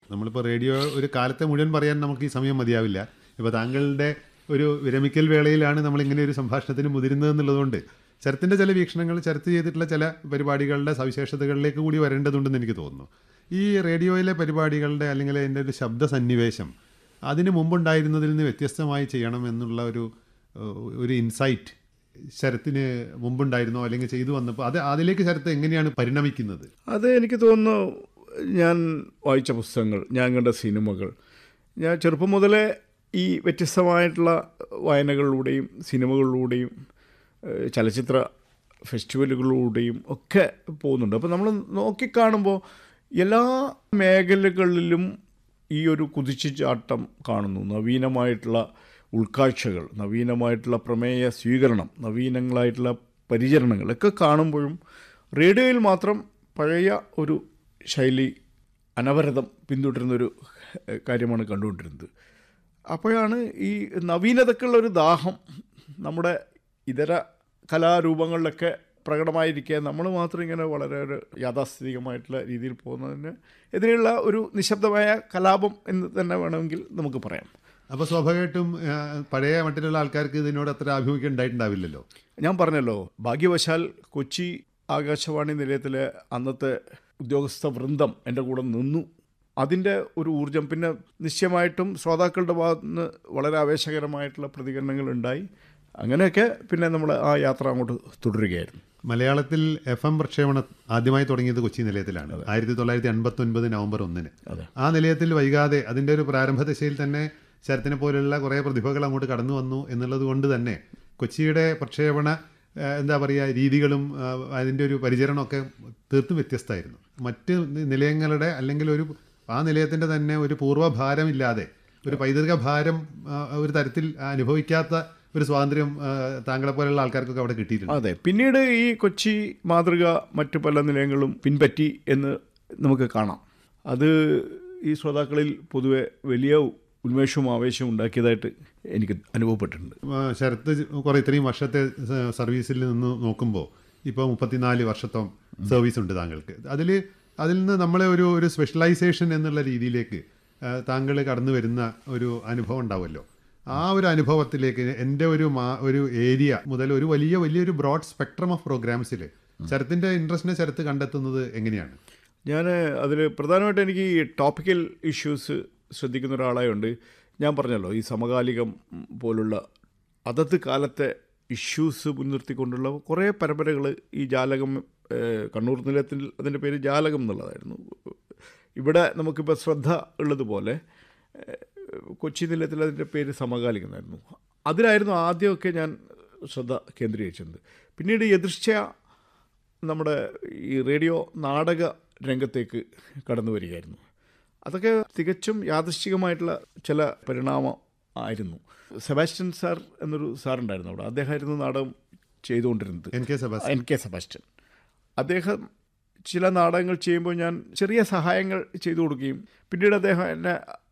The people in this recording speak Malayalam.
നമ്മളിപ്പോൾ റേഡിയോ ഒരു കാലത്തെ മുഴുവൻ പറയാൻ നമുക്ക് ഈ സമയം മതിയാവില്ല ഇപ്പോൾ താങ്കളുടെ ഒരു വിരമിക്കൽ വേളയിലാണ് നമ്മൾ ഇങ്ങനെ ഒരു സംഭാഷണത്തിന് മുതിരുന്നത് എന്നുള്ളതുകൊണ്ട് ചരത്തിൻ്റെ ചില വീക്ഷണങ്ങൾ ചരത്ത് ചെയ്തിട്ടുള്ള ചില പരിപാടികളുടെ സവിശേഷതകളിലേക്ക് കൂടി വരേണ്ടതുണ്ടെന്ന് എനിക്ക് തോന്നുന്നു ഈ റേഡിയോയിലെ പരിപാടികളുടെ അല്ലെങ്കിൽ അതിൻ്റെ ഒരു ശബ്ദ സന്നിവേശം അതിന് മുമ്പുണ്ടായിരുന്നതിൽ നിന്ന് വ്യത്യസ്തമായി ചെയ്യണം എന്നുള്ള ഒരു ഏഹ്, ഒരു ഇൻസൈറ്റ് ശരത്തിന് മുമ്പുണ്ടായിരുന്നോ അല്ലെങ്കിൽ ചെയ്തു വന്നപ്പോൾ അത് അതിലേക്ക് ശരത്ത് എങ്ങനെയാണ് പരിണമിക്കുന്നത് അത് എനിക്ക് തോന്നുന്നു ഞാൻ വായിച്ച പുസ്തകങ്ങൾ ഞാൻ കണ്ട സിനിമകൾ ഞാൻ ചെറുപ്പം മുതലേ ഈ വ്യത്യസ്തമായിട്ടുള്ള വായനകളിലൂടെയും സിനിമകളിലൂടെയും ഏഹ് ചലച്ചിത്ര ഫെസ്റ്റിവലുകളിലൂടെയും ഒക്കെ പോകുന്നുണ്ട് അപ്പോൾ നമ്മൾ നോക്കിക്കാണുമ്പോൾ എല്ലാ മേഖലകളിലും ഈ ഒരു കുതിച്ചുചാട്ടം കാണുന്നു നവീനമായിട്ടുള്ള ഉൾക്കാഴ്ചകൾ നവീനമായിട്ടുള്ള പ്രമേയ സ്വീകരണം നവീനങ്ങളായിട്ടുള്ള പരിചരണങ്ങൾ ഒക്കെ കാണുമ്പോഴും റേഡിയോയിൽ മാത്രം പഴയ ഒരു ശൈലി അനവരതം പിന്തുടരുന്നൊരു ഏഹ്, കാര്യമാണ് കണ്ടുകൊണ്ടിരുന്നത് അപ്പോഴാണ് ഈ നവീനതക്കുള്ള ഒരു ദാഹം നമ്മുടെ ഇതര കലാരൂപങ്ങളിലൊക്കെ പ്രകടമായിരിക്കുക നമ്മൾ മാത്രം ഇങ്ങനെ വളരെ ഒരു യാഥാസ്ഥിതികമായിട്ടുള്ള രീതിയിൽ പോകുന്നതിന് എതിരെയുള്ള ഒരു നിശബ്ദമായ കലാപം എന്ന് തന്നെ വേണമെങ്കിൽ നമുക്ക് പറയാം അപ്പോൾ സ്വാഭാവികമായിട്ടും ആ, പഴയ മട്ടിലുള്ള ആൾക്കാർക്ക് ഇതിനോട് അത്ര ആഭിമുഖ്യം ഉണ്ടായിട്ടുണ്ടാവില്ലല്ലോ ഞാൻ പറഞ്ഞല്ലോ ഭാഗ്യവശാൽ കൊച്ചി ആകാശവാണി നിലയത്തിലെ അന്നത്തെ ഉദ്യോഗസ്ഥ വൃന്ദം എൻ്റെ കൂടെ നിന്നു അതിൻ്റെ ഒരു ഊർജം പിന്നെ നിശ്ചയമായിട്ടും ശ്രോതാക്കളുടെ ഭാഗത്ത് നിന്ന് വളരെ ആവേശകരമായിട്ടുള്ള പ്രതികരണങ്ങൾ ഉണ്ടായി അങ്ങനെയൊക്കെ പിന്നെ നമ്മൾ ആ യാത്ര അങ്ങോട്ട് തുടരുകയായിരുന്നു മലയാളത്തിൽ എഫ് എം പ്രക്ഷേപണം ആദ്യമായി തുടങ്ങിയത് കൊച്ചി നിലയത്തിലാണ് ആയിരത്തി തൊള്ളായിരത്തി അൻപത്തി ഒൻപത് നവംബർ ഒന്നിന് ആ നിലയത്തിൽ വൈകാതെ അതിൻ്റെ ഒരു പ്രാരംഭ ദശയിൽ തന്നെ ശരത്തിനെ പോലെയുള്ള കുറേ പ്രതിഭകൾ അങ്ങോട്ട് കടന്നു വന്നു എന്നുള്ളത് കൊണ്ട് തന്നെ കൊച്ചിയുടെ പ്രക്ഷേപണ ആ, എന്താ പറയുക രീതികളും ആ, അതിൻ്റെ ഒരു പരിചരണമൊക്കെ തീർത്തും വ്യത്യസ്തമായിരുന്നു മറ്റ് നിലയങ്ങളുടെ അല്ലെങ്കിൽ ഒരു ആ നിലയത്തിൻ്റെ തന്നെ ഒരു പൂർവ്വഭാരമില്ലാതെ ഒരു പൈതൃക ഭാരം ആ, ഒരു തരത്തിൽ അനുഭവിക്കാത്ത ഒരു സ്വാതന്ത്ര്യം ആ, താങ്കളെ പോലെയുള്ള ആൾക്കാർക്കൊക്കെ അവിടെ കിട്ടിയിട്ടുണ്ട് അതെ പിന്നീട് ഈ കൊച്ചി മാതൃക മറ്റു പല നിലയങ്ങളും പിൻപറ്റി എന്ന് നമുക്ക് കാണാം അത് ഈ ശ്രോതാക്കളിൽ പൊതുവെ വലിയ ഉന്മേഷവും ആവേശവും ഉണ്ടാക്കിയതായിട്ട് എനിക്ക് അനുഭവപ്പെട്ടിട്ടുണ്ട് ആ, ശരത്ത് കുറെ ഇത്രയും വർഷത്തെ സ- സർവീസിൽ നിന്ന് നോക്കുമ്പോൾ ഇപ്പോൾ മുപ്പത്തിനാല് വർഷത്തോളം സർവീസ് ഉണ്ട് താങ്കൾക്ക് അതിൽ അതിൽ നിന്ന് നമ്മളെ ഒരു ഒരു സ്പെഷ്യലൈസേഷൻ എന്നുള്ള രീതിയിലേക്ക് താങ്കൾ കടന്നു വരുന്ന ഒരു അനുഭവം ഉണ്ടാവുമല്ലോ ആ ഒരു അനുഭവത്തിലേക്ക് എൻ്റെ ഒരു മാ ഒരു ഏരിയ മുതൽ ഒരു വലിയ വലിയൊരു ബ്രോഡ് സ്പെക്ട്രം ഓഫ് പ്രോഗ്രാംസിൽ ശരത്തിൻ്റെ ഇൻട്രസ്റ്റിനെ ശരത്ത് കണ്ടെത്തുന്നത് എങ്ങനെയാണ് ഞാൻ അതിൽ പ്രധാനമായിട്ട് എനിക്ക് ഈ ടോപ്പിക്കൽ ഇഷ്യൂസ് ശ്രദ്ധിക്കുന്ന ഒരാളായതുകൊണ്ട് ഞാൻ പറഞ്ഞല്ലോ ഈ സമകാലികം പോലുള്ള അതത് കാലത്തെ ഇഷ്യൂസ് മുൻനിർത്തിക്കൊണ്ടുള്ള കുറേ പരമ്പരകൾ ഈ ജാലകം ഏഹ്, കണ്ണൂർ നിലയത്തിൽ അതിൻ്റെ പേര് ജാലകം എന്നുള്ളതായിരുന്നു ഇവിടെ നമുക്കിപ്പോൾ ശ്രദ്ധ ഉള്ളതുപോലെ ഏഹ്, കൊച്ചി നിലയത്തിൽ അതിൻ്റെ പേര് സമകാലികം എന്നായിരുന്നു അതിലായിരുന്നു ആദ്യമൊക്കെ ഞാൻ ശ്രദ്ധ കേന്ദ്രീകരിച്ചിരുന്നത് പിന്നീട് എതിർച്ച നമ്മുടെ ഈ റേഡിയോ നാടക രംഗത്തേക്ക് കടന്നു വരികയായിരുന്നു അതൊക്കെ തികച്ചും യാദൃശ്ചികമായിട്ടുള്ള ചില പരിണാമം ആയിരുന്നു സെബാസ്റ്റ്യൻ സാർ എന്നൊരു സാറുണ്ടായിരുന്നു അവിടെ അദ്ദേഹമായിരുന്നു നാടകം ചെയ്തുകൊണ്ടിരുന്നത് N K Sebastian N K Sebastian അദ്ദേഹം ചില നാടകങ്ങൾ ചെയ്യുമ്പോൾ ഞാൻ ചെറിയ സഹായങ്ങൾ ചെയ്തു കൊടുക്കുകയും പിന്നീട് അദ്ദേഹം എന്നെ